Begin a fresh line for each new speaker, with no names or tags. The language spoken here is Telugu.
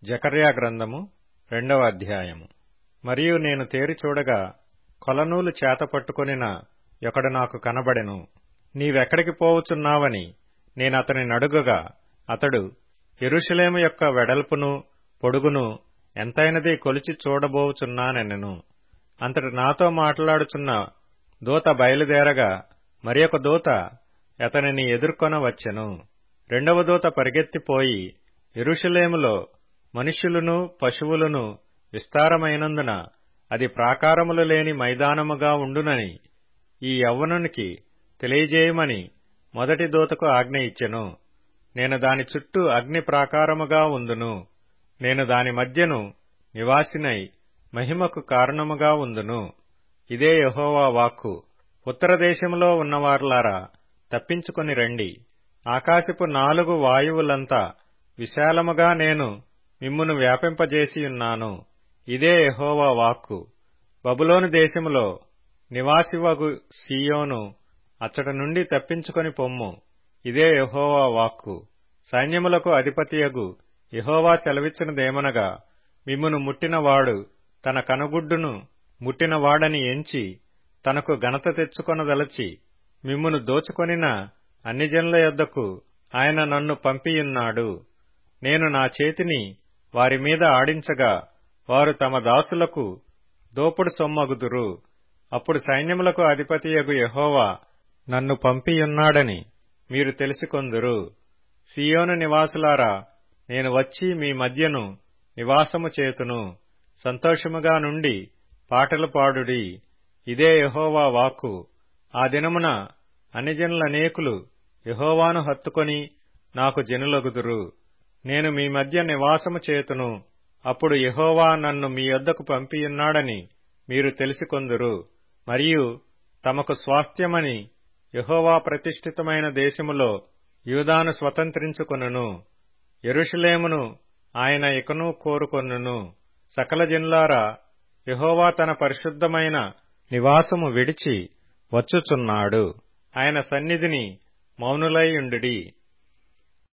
జకర్యా గ్రంథము రెండవ అధ్యాయము మరియు నేను తేరి చూడగా కొలనూలు చేత పట్టుకొనిన ఒకడు నాకు కనబడెను నీవెక్కడికి పోవుచున్నావని నేనతని నడుగగా అతడు యెరూషలేము యొక్క వెడల్పును పొడుగును ఎంతైనది కొలిచి చూడబోవుచున్నానెనెను అంతటి నాతో మాట్లాడుచున్న దూత బయలుదేరగా మరి ఒక దూత అతనిని ఎదుర్కొన వచ్చెను రెండవ దూత పరిగెత్తిపోయి యెరూషలేములో మనుష్యులను పశువులను విస్తారమైనందున అది ప్రాకారములు లేని మైదానముగా ఉండునని ఈ యవ్వనునికి తెలియజేయమని మొదటి దూతకు ఆజ్ఞ ఇచ్చెను నేను దాని చుట్టూ అగ్ని ప్రాకారముగా ఉందును నేను దాని మధ్యను నివాసినై మహిమకు కారణముగా ఉందును ఇదే యహోవా వాక్కు ఉత్తరదేశములో ఉన్నవార్లారా తప్పించుకొని రండి ఆకాశపు నాలుగు వాయువులంతా విశాలముగా నేను మిమ్మును వ్యాపింపజేసియున్నాను ఇదే యహోవా వాక్కు బబులోను దేశములో నివాసివగు సీయోను అచ్చట నుండి తప్పించుకొని పొమ్ము ఇదే యహోవా వాక్కు సైన్యములకు అధిపతియగు యహోవా సెలవిచ్చినదేమనగా మిమ్మును ముట్టినవాడు తన కనుగుడ్డును ముట్టినవాడని ఎంచి తనకు ఘనత తెచ్చుకొనదలచి మిమ్మును దోచుకొనిన అన్ని జనుల యొద్దకు ఆయన నన్ను పంపియున్నాడు నేను నా చేతిని వారి మీద ఆడించగా వారు తమ దాసులకు దోపుడు సొమ్మగుదురు అప్పుడు సైన్యములకు అధిపతియగు యహోవా నన్ను పంపియున్నాడని మీరు తెలుసుకొందురు సియోను నివాసులారా నేను వచ్చి మీ మధ్యను నివాసము చేతును సంతోషముగా నుండి పాటలు పాడుడి ఇదే యహోవా వాక్కు ఆ దినమున అన్యజనులనేకులు యహోవాను హత్తుకొని నాకు జనులగుదురు నేను మీ మధ్య నివాసము చేతును అప్పుడు యహోవా నన్ను మీ యొద్దకు పంపియున్నాడని మీరు తెలుసుకొందురు మరియు తమకు స్వాస్థ్యమని యహోవా ప్రతిష్ఠితమైన దేశములో యూదాను స్వతంత్రించుకొనును యెరూషలేమును ఆయన ఇకను కోరుకొనును సకల జనులారా యహోవా తన పరిశుద్ధమైన నివాసము విడిచి వచ్చుచున్నాడు ఆయన సన్నిధిని మౌనులై ఉండుడి